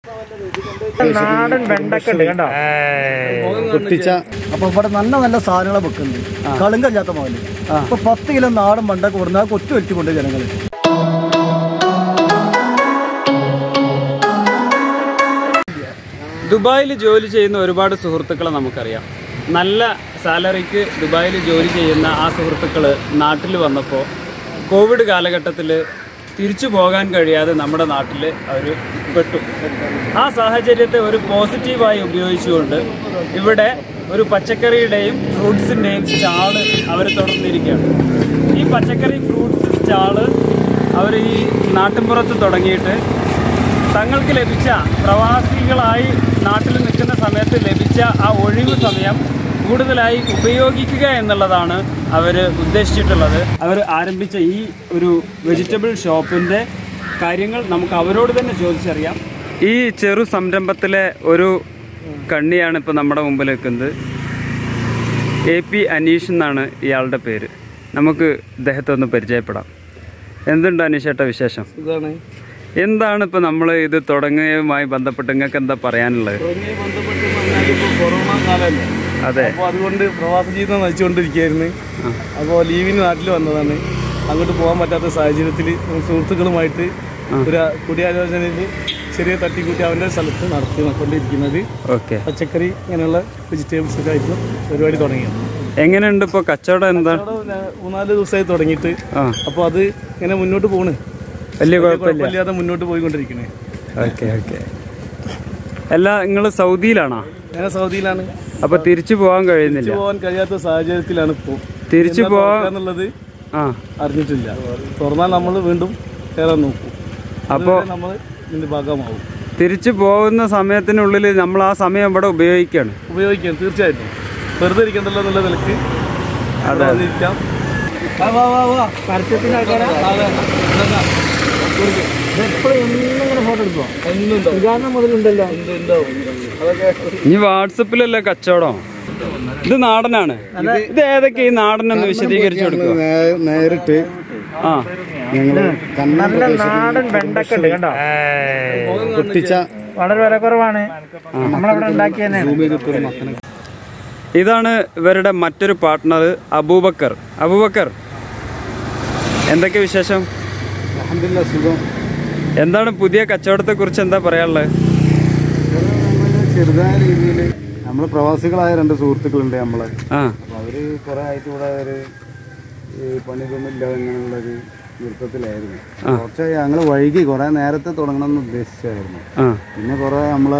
നാടൻ വെണ്ടക്ക ഉണ്ട് കണ്ടോ പൊട്ടിച്ച അപ്പൊ ഇവിടെ നല്ല നല്ല സാധനങ്ങളെ വെക്കുന്നുണ്ട് കളുങ്കല്ലാത്ത മുതല് അപ്പൊ പത്ത് കിലോ നാടൻ മണ്ടൊക്കെ കൊടുന്നാൽ കൊച്ചു വലിച്ചു കൊണ്ട് ജനങ്ങൾ ദുബായിൽ ജോലി ചെയ്യുന്ന ഒരുപാട് സുഹൃത്തുക്കളെ നമുക്കറിയാം നല്ല സാലറിക്ക് ദുബായിൽ ജോലി ചെയ്യുന്ന ആ സുഹൃത്തുക്കൾ നാട്ടിൽ വന്നപ്പോൾ കോവിഡ് കാലഘട്ടത്തിൽ തിരിച്ചു പോകാൻ കഴിയാതെ നമ്മുടെ നാട്ടിൽ അവർ പെട്ടു ആ സാഹചര്യത്തെ ഒരു പോസിറ്റീവായി ഉപയോഗിച്ചുകൊണ്ട് ഇവിടെ ഒരു പച്ചക്കറിയുടെയും ഫ്രൂട്ട്സിൻ്റെയും സ്റ്റാള് അവർ തുറന്നിരിക്കുകയാണ് ഈ പച്ചക്കറി ഫ്രൂട്ട്സ് സ്റ്റാള് അവർ ഈ നാട്ടിൻപുറത്ത് തുടങ്ങിയിട്ട് തങ്ങൾക്ക് ലഭിച്ച പ്രവാസികളായി നാട്ടിൽ നിൽക്കുന്ന സമയത്ത് ലഭിച്ച ആ ഒഴിവ് സമയം കൂടുതലായി ഉപയോഗിക്കുക എന്നുള്ളതാണ് അവർ ഉദ്ദേശിച്ചിട്ടുള്ളത് അവർ ആരംഭിച്ച ഈ ഒരു വെജിറ്റബിൾ ഷോപ്പിൻ്റെ കാര്യങ്ങൾ നമുക്ക് അവരോട് തന്നെ ചോദിച്ചറിയാം ഈ ചെറു സംരംഭത്തിലെ ഒരു കണ്ണിയാണ് ഇപ്പോൾ നമ്മുടെ മുമ്പിൽ നിൽക്കുന്നത് എ പി അനീഷ് എന്നാണ് ഇയാളുടെ പേര് നമുക്ക് ഇദ്ദേഹത്തെ ഒന്ന് പരിചയപ്പെടാം എന്തുണ്ട് അനീഷേട്ട വിശേഷം ഇതാണ് എന്താണ് ഇപ്പൊ നമ്മൾ ഇത് തുടങ്ങിയതുമായി ബന്ധപ്പെട്ട് നിങ്ങൾക്ക് എന്താ പറയാനുള്ളത് തുടങ്ങിയ ബന്ധപ്പെട്ട് പറഞ്ഞാൽ ഇപ്പോൾ കൊറോണ കാലമല്ലേ അതെ അപ്പോൾ അതുകൊണ്ട് പ്രവാസ ജീവിതം നയിച്ചുകൊണ്ടിരിക്കുകയായിരുന്നു അപ്പോൾ ലീവിന് നാട്ടിൽ വന്നതാണ് അങ്ങോട്ട് പോകാൻ പറ്റാത്ത സാഹചര്യത്തിൽ സുഹൃത്തുക്കളുമായിട്ട് ഒരു കൂടിയാലോചനയിൽ ചെറിയ തട്ടിക്കൂട്ടി അവൻ്റെ സ്ഥലത്ത് നടത്തി കൊണ്ടിരിക്കുന്നത് ഓക്കെ പച്ചക്കറി ഇങ്ങനെയുള്ള വെജിറ്റബിൾസ് ഒക്കെ ആയിരുന്നു പരിപാടി തുടങ്ങിയത് എങ്ങനെയുണ്ട് ഇപ്പോൾ കച്ചവടം എന്താ അവിടെ ഞാൻ മൂന്നാല് ദിവസമായി തുടങ്ങിയിട്ട് ആ അപ്പോൾ അത് ഇങ്ങനെ മുന്നോട്ട് പോണ് വലിയ കുഴപ്പമില്ല കുഴപ്പമില്ലാതെ മുന്നോട്ട് പോയിക്കൊണ്ടിരിക്കണേ ഓക്കെ ഓക്കെ അല്ല നിങ്ങൾ സൗദിയിലാണോ ഞാൻ സൗദിയിലാണ് അപ്പൊ തിരിച്ചു പോകാൻ കഴിയുന്നില്ല തിരിച്ചു പോകാൻ കഴിയാത്ത സാഹചര്യത്തിലാണ് ഇപ്പോൾ തിരിച്ചു എന്നാ പോവാൻ തുറക്കാന്നുള്ളത് ആ അറിഞ്ഞിട്ടില്ല തുറന്നാൽ നമ്മൾ വീണ്ടും കയറാൻ നോക്കും അപ്പോ നമ്മൾ ഇതിന്റെ ഭാഗമാവും തിരിച്ചു പോകുന്ന സമയത്തിനുള്ളിൽ നമ്മൾ ആ സമയം ഇവിടെ ഉപയോഗിക്കുകയാണ് ഉപയോഗിക്കാം തീർച്ചയായിട്ടും വെറുതെ ഇരിക്കണ്ടല്ലോ എന്നുള്ള നിലക്ക് അവിടെ വന്നിരിക്കാം പരസ്യത്തിന്റെ ആൾക്കാരാ എപ്പോഴും എന്നിങ്ങനെ ഫോട്ടോ എടുക്കുമോ ഉദ്ഘാടനം മുതലുണ്ടല്ലോ ഇനി വാട്സപ്പിലല്ലേ കച്ചവടം ഇത് നാടനാണ് ഇത് ഏതൊക്കെ ഈ നാടൻ ഒന്ന് വിശദീകരിച്ചു കൊടുക്കുക നേ- നേരിട്ട് ആ ഞങ്ങൾ നല്ല നാടൻ വെണ്ടക്ക ഉണ്ട് കണ്ടോ പൊട്ടിച്ച വളരെ വില കുറവാണ് നമ്മളവിടെ ഉണ്ടാക്കി തന്നെയാണ് ഇതാണ് ഇവരുടെ മറ്റൊരു പാർട്ട്ണർ അബൂബക്കർ അബൂബക്കർ എന്തൊക്കെ വിശേഷം അൽഹംദുലില്ലാ സുഖം എന്താണ് പുതിയ കച്ചവടത്തെ കുറിച്ച് എന്താ പറയാനുള്ളത് നമ്മള് ചെറുതായ രീതിയിൽ നമ്മൾ പ്രവാസികളായ രണ്ട് സുഹൃത്തുക്കളുണ്ട് നമ്മളെ ആ അപ്പോൾ അവര് കുറെ ആയിട്ട് ഇവിടെ ഒരു ഈ പണിതൊന്നും ഇല്ലാതെ ഇങ്ങനെയുള്ളൊരു നൃത്തത്തിലായിരുന്നു കുറച്ച് ഞങ്ങൾ വൈകി കുറെ നേരത്തെ തുടങ്ങണം എന്ന് ഉദ്ദേശിച്ചായിരുന്നു ആ പിന്നെ കുറെ നമ്മളെ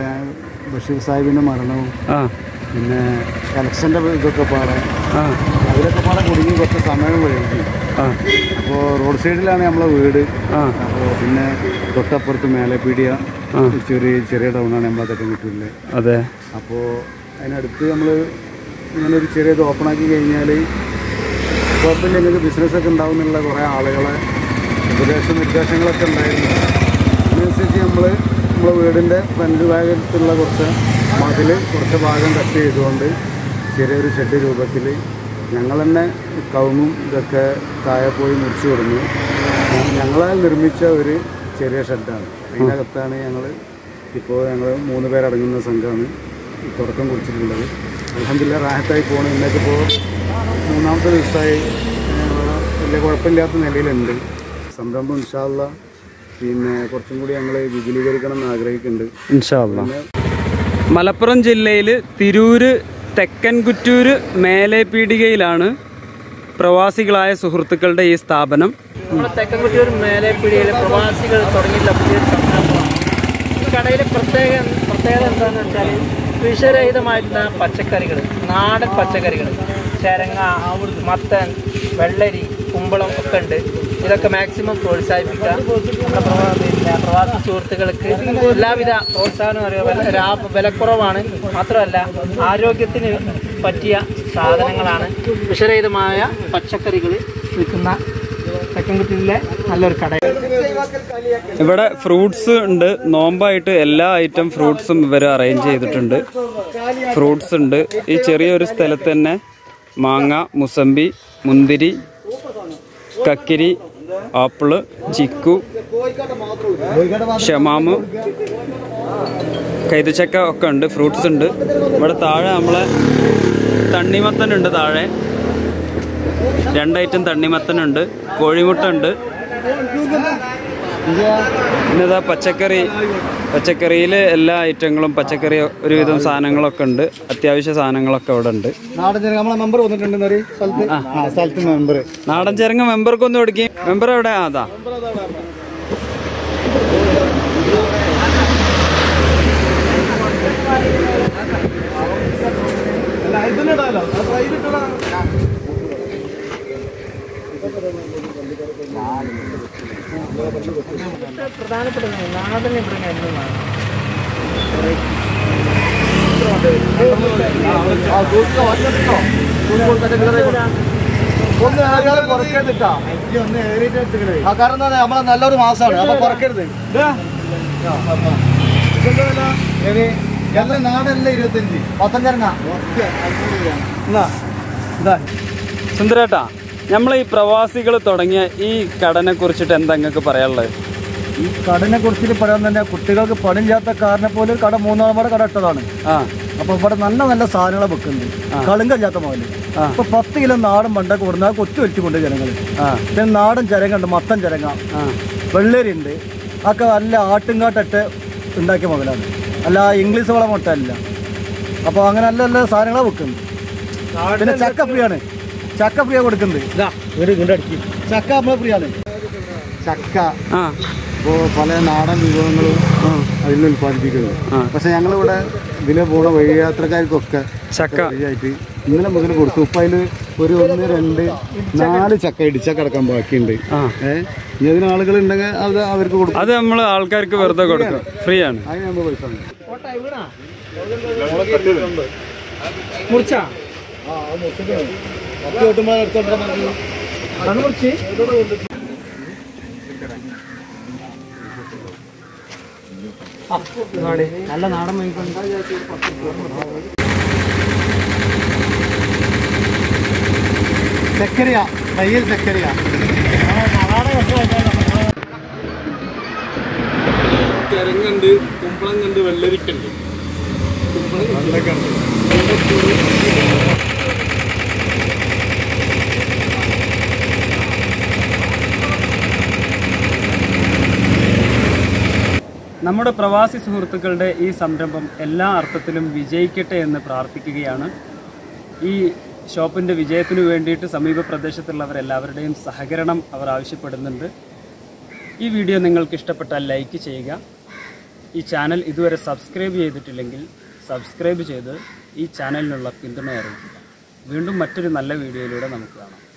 ബഷീർ സാഹിബിന്റെ മരണവും ആ പിന്നെ കലക്ഷന്റെ ഇതൊക്കെ പാടെ ആ അതിലൊക്കെ പാടെ കുടുങ്ങി കുറച്ച് സമയം വൈകി ആ അപ്പോൾ റോഡ് സൈഡിലാണ് നമ്മളെ വീട് ആ അപ്പോൾ പിന്നെ തൊട്ടപ്പുറത്ത് മേലെപ്പീടിയ ആ. ചെറിയ ചെറിയ ടൗണാണ് നമ്മളെ തെക്കൻകുട്ടൂരിലെ അതെ അപ്പോൾ അതിനടുത്ത് നമ്മൾ ഇങ്ങനെ ഒരു ചെറിയത് ഓപ്പൺ ആക്കി കഴിഞ്ഞാൽ കുഴപ്പമില്ല നിങ്ങൾക്ക് ബിസിനസ്സൊക്കെ ഉണ്ടാവും എന്നുള്ള കുറേ ആളുകളെ ഉപദേശ നിർദ്ദേശങ്ങളൊക്കെ ഉണ്ടായിരുന്നു അതിനനുസരിച്ച് നമ്മൾ നമ്മളെ വീടിൻ്റെ ഫ്രണ്ട് ഭാഗത്തുള്ള കുറച്ച് മതിൽ കുറച്ച് ഭാഗം കട്ട് ചെയ്തുകൊണ്ട് ചെറിയൊരു ഷെഡ് രൂപത്തിൽ ഞങ്ങൾ തന്നെ കവുങ്ങും ഇതൊക്കെ താഴെ പോയി മുറിച്ചു കൊടുന്നു ഞങ്ങളാൽ നിർമ്മിച്ച ഒരു ചെറിയ ഷെഡാണ് അതിനകത്താണ് ഞങ്ങൾ ഇപ്പോൾ ഞങ്ങൾ മൂന്ന് പേരടങ്ങുന്ന സംഘമാണ് ഈ തുടക്കം കുറിച്ചിട്ടുള്ളത് അലഹമില്ല റാഹത്തായി പോകണം ഇന്നൊക്കെപ്പോൾ മൂന്നാമത്തെ ദിവസമായി ഏഹ്, വലിയ കുഴപ്പമില്ലാത്ത നിലയിലുണ്ട് സംരംഭം ഇൻഷാല്ല പിന്നെ കുറച്ചും കൂടി ഞങ്ങൾ വിപുലീകരിക്കണം എന്ന് ആഗ്രഹിക്കുന്നുണ്ട് ഇൻഷാല്ല മലപ്പുറം ജില്ലയിൽ തിരൂര് തെക്കൻകുറ്റൂര് മേലേപീടികയിലാണ് പ്രവാസികളായ സുഹൃത്തുക്കളുടെ ഈ സ്ഥാപനം നമ്മുടെ തെക്കൻകുട്ടിയൂർ മേലെപ്പിടിയിലെ പ്രവാസികൾ തുടങ്ങിയിട്ടുള്ള പുതിയൊരു സംരംഭമാണ് ഈ കടയിലെ പ്രത്യേക പ്രത്യേകത എന്താണെന്ന് വെച്ചാൽ വിഷരഹിതമായിട്ടുള്ള പച്ചക്കറികൾ നാടൻ പച്ചക്കറികൾ ചരങ്ങ മത്തൻ വെള്ളരി കുമ്പളം ഒക്കെ ഉണ്ട് ഇതൊക്കെ മാക്സിമം പ്രോത്സാഹിപ്പിക്കുക നമ്മുടെ പ്രവാ- പിന്നെ പ്രവാസി സുഹൃത്തുക്കൾക്ക് എല്ലാവിധ പ്രോത്സാഹനം അറിയുക ലാഭ വിലക്കുറവാണ് മാത്രമല്ല ആരോഗ്യത്തിന് പറ്റിയ സാധനങ്ങളാണ് വിഷരഹിതമായ പച്ചക്കറികൾ വിൽക്കുന്ന തെക്കൻകുട്ടിയിലെ നല്ലൊരു കട ഇവിടെ ഫ്രൂട്ട്സ് ഉണ്ട് നോമ്പായിട്ട് എല്ലാ ഐറ്റം ഫ്രൂട്ട്സും ഇവർ അറേഞ്ച് ചെയ്തിട്ടുണ്ട് ഫ്രൂട്ട്സ് ഉണ്ട് ഈ ചെറിയൊരു സ്ഥലത്ത് തന്നെ മാങ്ങ മുസമ്പി മുന്തിരി കക്കിരി ആപ്പിള് ചിക്കു ഷമാമ് കൈതച്ചക്ക ഒക്കെ ഉണ്ട് ഫ്രൂട്ട്സ് ഉണ്ട് ഇവിടെ താഴെ നമ്മളെ തണ്ണിമത്തൻ ഉണ്ട് താഴെ രണ്ട് ഐറ്റം തണ്ണിമത്തൻ ഉണ്ട് കോഴിമുട്ട ഉണ്ട് പിന്നെതാ പച്ചക്കറി പച്ചക്കറിയിൽ എല്ലാ ഐറ്റങ്ങളും പച്ചക്കറി ഒരുവിധം സാധനങ്ങളൊക്കെ ഉണ്ട് അത്യാവശ്യ സാധനങ്ങളൊക്കെ ഇവിടെ ഉണ്ട് നാടൻ ജനങ്ങൾ നമ്മളെ മെമ്പർ വന്നിട്ടുണ്ട് ഒരു സ്ഥലത്ത് ആ സ്ഥലത്ത് മെമ്പർ നാടൻ ചേരങ്ങ മെമ്പർക്കൊന്നും കൊടുക്കും മെമ്പർ എവിടെ ആ, അതാ പ്രധാനപ്പെട്ട നാടൻ ഇവിടെ എന്താണ് ഒന്ന് ഏറിയാൽ കുറയ്ക്കരുതിട്ടാ ഒന്ന് ഏറിയിട്ട് എടുത്തിക്കണേ ആ കാരണം എന്താ നമ്മളെ നല്ലൊരു മാസമാണ് അപ്പൊ കുറയ്ക്കരുത് എല്ലാം നാടല്ല ഇരുപത്തഞ്ച് പത്തഞ്ചരങ്ങ എന്നാ ഇതാ സുന്ദരേട്ടാ നമ്മൾ ഈ പ്രവാസികൾ തുടങ്ങിയ ഈ കടനെ കുറിച്ചിട്ട് എന്താ നിങ്ങൾക്ക് പറയാനുള്ളത് ഈ കടനെ കുറിച്ചിട്ട് പറയാൻ തന്നെ കുട്ടികൾക്ക് പണിയില്ലാത്ത കാരനെ പോലെ ഒരു കട മൂന്നാമത് കട ഇട്ടതാണ് ആ അപ്പൊ ഇവിടെ നല്ല നല്ല സാധനങ്ങളെ വെക്കുന്നുണ്ട് കളുങ്കല്ലാത്ത മുതല് ആ. ഇപ്പൊ പത്ത് കിലോ നാടൻ മണ്ടൊക്കെ കൊടുന്നാൽ കൊച്ചു വലിച്ചുകൊണ്ട് ജനങ്ങൾ ആ പിന്നെ നാടൻ ചരങ്ങ ഉണ്ട് മത്തൻ ചരങ്ങ ആ വെള്ളരി ഉണ്ട് ഒക്കെ നല്ല ആട്ടുംകാട്ടിട്ട് ഉണ്ടാക്കിയ മുതലാണ് അല്ല ഇംഗ്ലീഷ് വളം മുട്ടല്ല അപ്പോൾ അങ്ങനെ നല്ല നല്ല സാധനങ്ങളെ വെക്കുന്നത് പിന്നെ ചക്ക ഫ്രീ ആണ് ചക്ക ഫ്രീ കൊടുക്കുന്നത് ചക്ക നമ്മളെ ഫ്രീ ആണ് ചക്ക ആ ഇപ്പോൾ പല നാടൻ വിഭവങ്ങളും അതിൽ ഉൽപ്പാദിപ്പിക്കുന്നത് ആ. പക്ഷെ ഞങ്ങളിവിടെ ഇതിലെ പോണ വഴിയാത്രക്കാർക്കൊക്കെ ചക്ക ഫ്രീ ആയിട്ട് ഇന്നലെ മുതൽ കൊടുത്തു ഇപ്പം അതിൽ ഒരു ഒന്ന് രണ്ട് നാല് ചക്ക ഇടിച്ച കിടക്കാൻ ബാക്കിയുണ്ട് ആ ഏഹ് ഇനി അതിന് ആളുകൾ ഉണ്ടെങ്കിൽ അത് അവർക്ക് കൊടുക്കും അത് നമ്മൾ ആൾക്കാർക്ക് വെറുതെ കൊടുക്കും ഫ്രീ ആണ് അതിന് നമ്മൾ പൈസ ഉണ്ട്. മുറിച്ചാ നല്ല നാടൻ മീൻകൊണ്ട് ചക്കരയാ കയ്യിൽ ചക്കരയാ കിഴങ്ങുണ്ട് കുമ്പളങ്ങുണ്ട് വെള്ളരിക്കുണ്ട് നമ്മുടെ പ്രവാസി സുഹൃത്തുക്കളുടെ ഈ സംരംഭം എല്ലാ അർത്ഥത്തിലും വിജയിക്കട്ടെ എന്ന് പ്രാർത്ഥിക്കുകയാണ് ഈ ഷോപ്പിൻ്റെ വിജയത്തിനു വേണ്ടിയിട്ട് സമീപ പ്രദേശത്തുള്ളവരെല്ലാവരുടെയും സഹകരണം അവർ ആവശ്യപ്പെടുന്നുണ്ട് ഈ വീഡിയോ നിങ്ങൾക്ക് ഇഷ്ടപ്പെട്ടാൽ ലൈക്ക് ചെയ്യുക ഈ ചാനൽ ഇതുവരെ സബ്സ്ക്രൈബ് ചെയ്തിട്ടില്ലെങ്കിൽ സബ്സ്ക്രൈബ് ചെയ്ത് ഈ ചാനലിനുള്ള പിന്തുണ അറിയിക്കുക വീണ്ടും മറ്റൊരു നല്ല വീഡിയോയിലൂടെ നമുക്ക് കാണാം